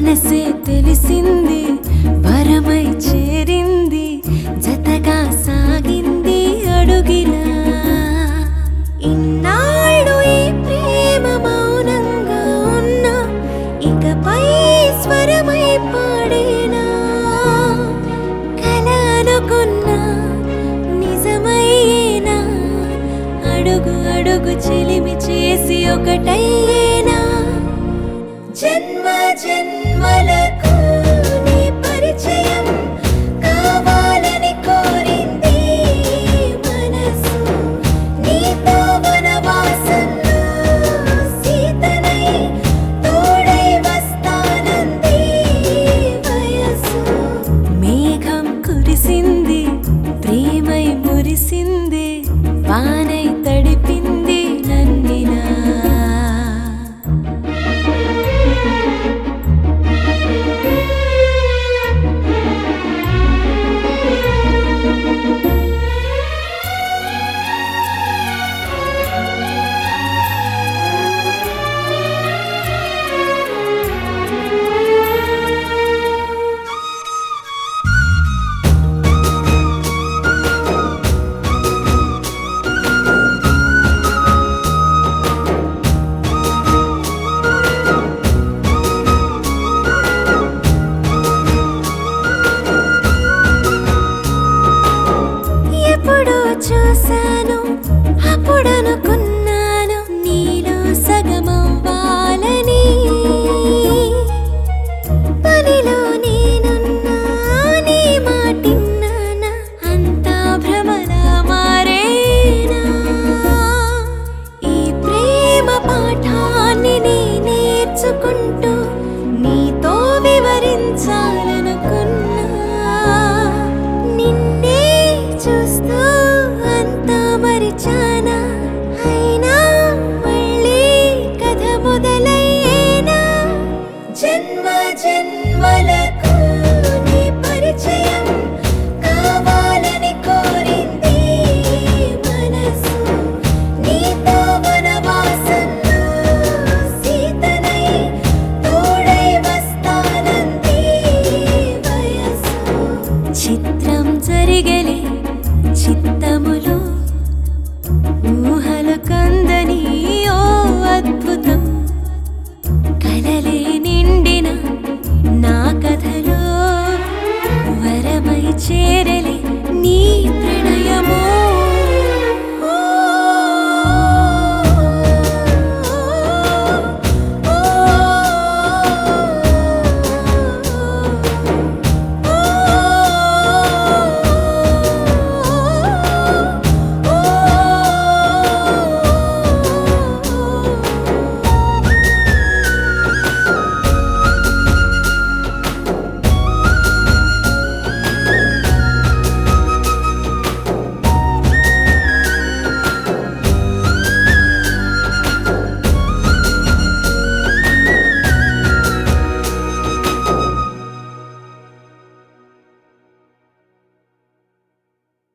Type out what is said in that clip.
మనసే తెలిసింది వరమై చేరింది జతగా సాగింది అడుగిలా ఇన్నాళ్ళు ఈ ప్రేమ మౌనంగా ఉన్నా ఇకపై స్వరమై పాడేనా కల అనుకున్నా నిజమయ్యేనా అడుగు అడుగు చెలిమి చేసి ఒకటయ్యేనా జన్మ జన్మలకు నీ పరిచయం కావాలని కోరింది మనసు నీతో వనవాసంలో సీతనై తోడై వస్తానంది వయసు మేఘం కురిసింది ప్రేమై మురిసింది వానై తడిపింది నన్నినా ఎప్పుడో చూశాను అప్పుడు అనుకున్నాను నీలో సగమవ్వాలని పనిలో నేనున్నా నీ మాటిన్నానా అంతా భ్రమలా మారేనా ఈ ప్రేమ పాఠాన్ని నీ నేర్చుకుంటూ నీతో వివరించాలనుకున్నా నిన్నే చూస్తూ అంతా మరిచానా అయినా మళ్ళీ కథ మొదలయ్యేనా జన్మ జన్మలకు నీ పరిచయం